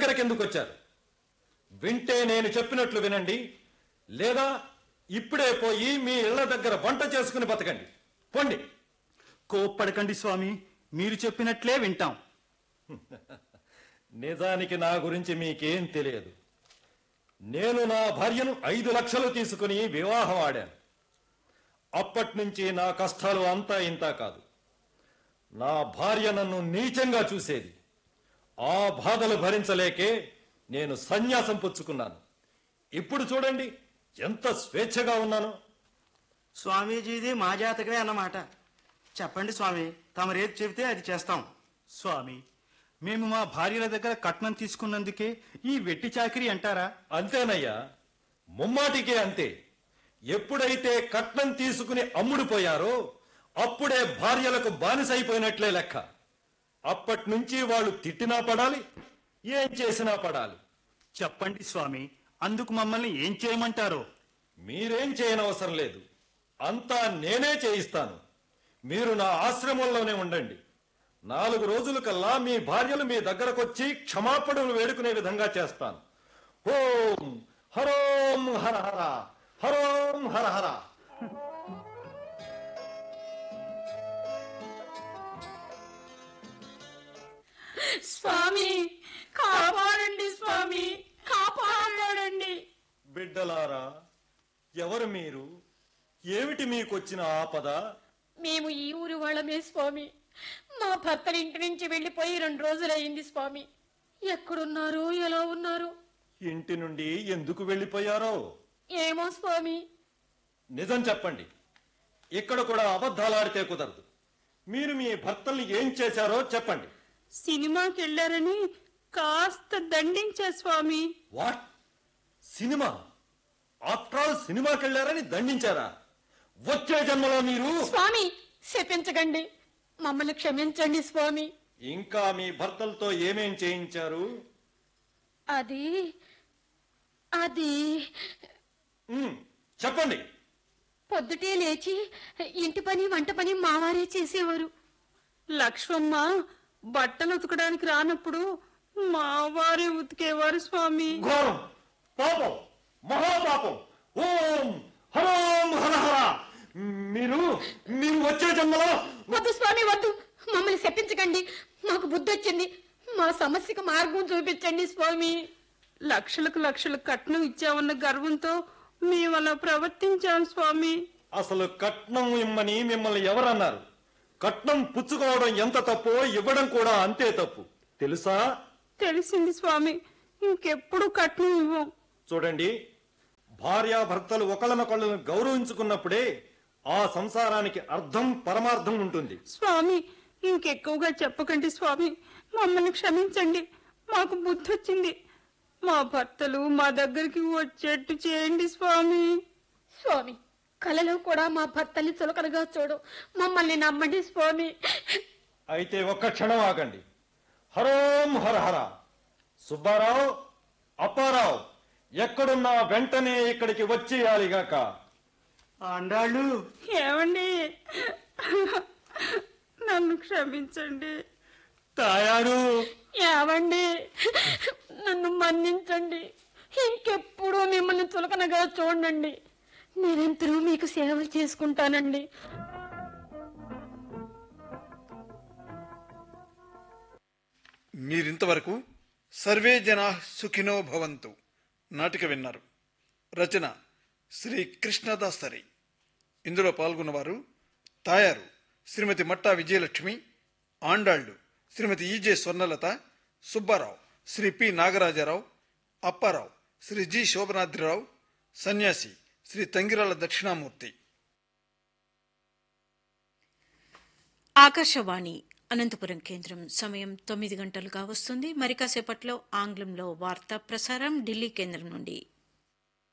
దగ్గరకు ఎందుకు వచ్చారు వింటే నేను చెప్పినట్లు వినండి లేదా ఇప్పుడే పోయి మీ ఇళ్ల దగ్గర వంట చేసుకుని బతకండి పొండి కోప్పడకండి స్వామి మీరు చెప్పినట్లే వింటాం నిజానికి నా గురించి మీకేం తెలియదు నేను నా భార్యను ఐదు లక్షలు తీసుకుని వివాహం ఆడాను అప్పటి నుంచి నా కష్టాలు అంతా ఇంత కాదు నా భార్య నన్ను నీచంగా చూసేది ఆ బాధలు భరించలేకే నేను సన్యాసం పుచ్చుకున్నాను ఇప్పుడు చూడండి ఎంత స్వేచ్ఛగా ఉన్నాను స్వామీజీది మా జాతకమే అన్నమాట చెప్పండి స్వామి తమరేది చెబితే అది చేస్తాం స్వామి మేము మా భార్యల దగ్గర కట్నం తీసుకున్నందుకే ఈ వెట్టి చాకిరి అంటారా అంతేనయ్యా ముమ్మాటికే అంతే ఎప్పుడైతే కట్నం తీసుకుని అమ్ముడుపోయారో అప్పుడే భార్యలకు బానిసైపోయినట్లే లెక్క అప్పటి నుంచి వాళ్ళు తిట్టినా పడాలి ఏం చేసినా పడాలి చెప్పండి స్వామి అందుకు మమ్మల్ని ఏం చేయమంటారో మీరేం చేయనవసరం లేదు అంతా నేనే చేయిస్తాను మీరు నా ఆశ్రమంలోనే ఉండండి నాలుగు రోజుల కల్లా మీ భార్యలు మీ దగ్గరకొచ్చి క్షమాపణలు వేడుకునే విధంగా చేస్తాను ఓం హరోం హర హర హరోం హర హర స్వామి కాపాడండి స్వామి కాపాడండి బిడ్డలారా ఎవరు మీరు ఏమిటి మీకొచ్చిన ఆపద మేము ఈ ఊరు వాళ్ళమే స్వామి మా భర్తలు ఇంటి నుంచి వెళ్ళిపోయి రెండు రోజులయ్యింది స్వామి ఎక్కడున్నారు ఎలా ఉన్నారు ఇంటి నుండి ఎందుకు వెళ్ళిపోయారో ఏమో స్వామి నిజం చెప్పండి ఇక్కడ కూడా అబద్ధాలాడితే కుదరదు మీరు మీ భర్తల్ని ఏం చేశారో చెప్పండి సినిమాకి వెళ్ళారని కాస్త దండించా స్వామి వాట్ సినిమా ఆఫ్టర్ ఆల్ సినిమాకి వెళ్ళారని దండించారా వచ్చే జన్మలో మీరు స్వామి శపించకండి మమ్మల్ని క్షమించండి స్వామి ఇంకా మీ భర్తలతో ఏమేం చేయించారు అది అది ఉమ్, చెప్పండి పొద్దుటే లేచి ఇంటి పని వంట పని మావారే చేసేవారు లక్ష్మమ్మ బట్టలు ఉతకడానికి రానప్పుడు మావారే ఉతికేవారు స్వామి ఘోరం పాపం మహాపాపం ఓం హరోం హర హర మీరు మీరు వచ్చే జన్మలో వద్దు స్వామి వద్దు మమ్మల్ని శపించకండి మాకు బుద్ధి వచ్చింది మా సమస్యకు మార్గం చూపించండి స్వామి లక్షలకు లక్షలు కట్నం ఇచ్చామన్న గర్వంతో మేము అలా ప్రవర్తించాం స్వామి అసలు కట్నం ఇమ్మని మిమ్మల్ని ఎవరన్నారు కట్నం పుచ్చుకోవడం ఎంత తప్పో ఇవ్వడం కూడా అంతే తప్పు తెలుసా తెలిసింది స్వామి ఇంకెప్పుడు కట్నం ఇవ్వం చూడండి భార్యాభర్తలు ఒకళ్ళనొకళ్ళను గౌరవించుకున్నప్పుడే ఆ సంసారానికి అర్థం పరమార్థం ఉంటుంది స్వామి ఇంకెక్కువగా చెప్పకండి స్వామి మమ్మల్ని క్షమించండి మాకు బుద్ధి వచ్చింది మా భర్తలు మా దగ్గరికి వచ్చేట్టు చేయండి స్వామి స్వామి కలలో కూడా మా భర్తల్ని చులకనగా చూడు మమ్మల్ని నమ్మండి స్వామి అయితే ఒక్క క్షణం ఆగండి హరోం హర హర సుబ్బారావు అప్పారావు ఎక్కడున్నా వెంటనే ఇక్కడికి వచ్చేయాలిగాక అండాళ్ళు ఏమండి నన్ను క్షమించండి తాయారు ఏమండి నన్ను మన్నించండి ఇంకెప్పుడు మిమ్మల్ని చులకనగా చూడండి నిరంతరం మీకు సేవలు చేసుకుంటానండి మీరింతవరకు సర్వే జనా సుఖినో భవంతు నాటిక విన్నారు రచన శ్రీ కృష్ణదాసరి ఇందులో పాల్గొన్నవారు Thayaru Srimathi Matta Vijayalakshmi Andallu Srimathi E J Swarnalatha Subbarao Shri P Nagarajarao Apparao Shri G Sobhanadrirao Sanyasi Shri Tangirala Dakshinamurthy Akashvani Anantapuram కేంద్రం సమయం తొమ్మిది గంటలుగా వస్తుంది మరి కాసేపట్లో ఆంగ్లంలో వార్తా ప్రసారం ఢిల్లీ కేంద్రం నుండి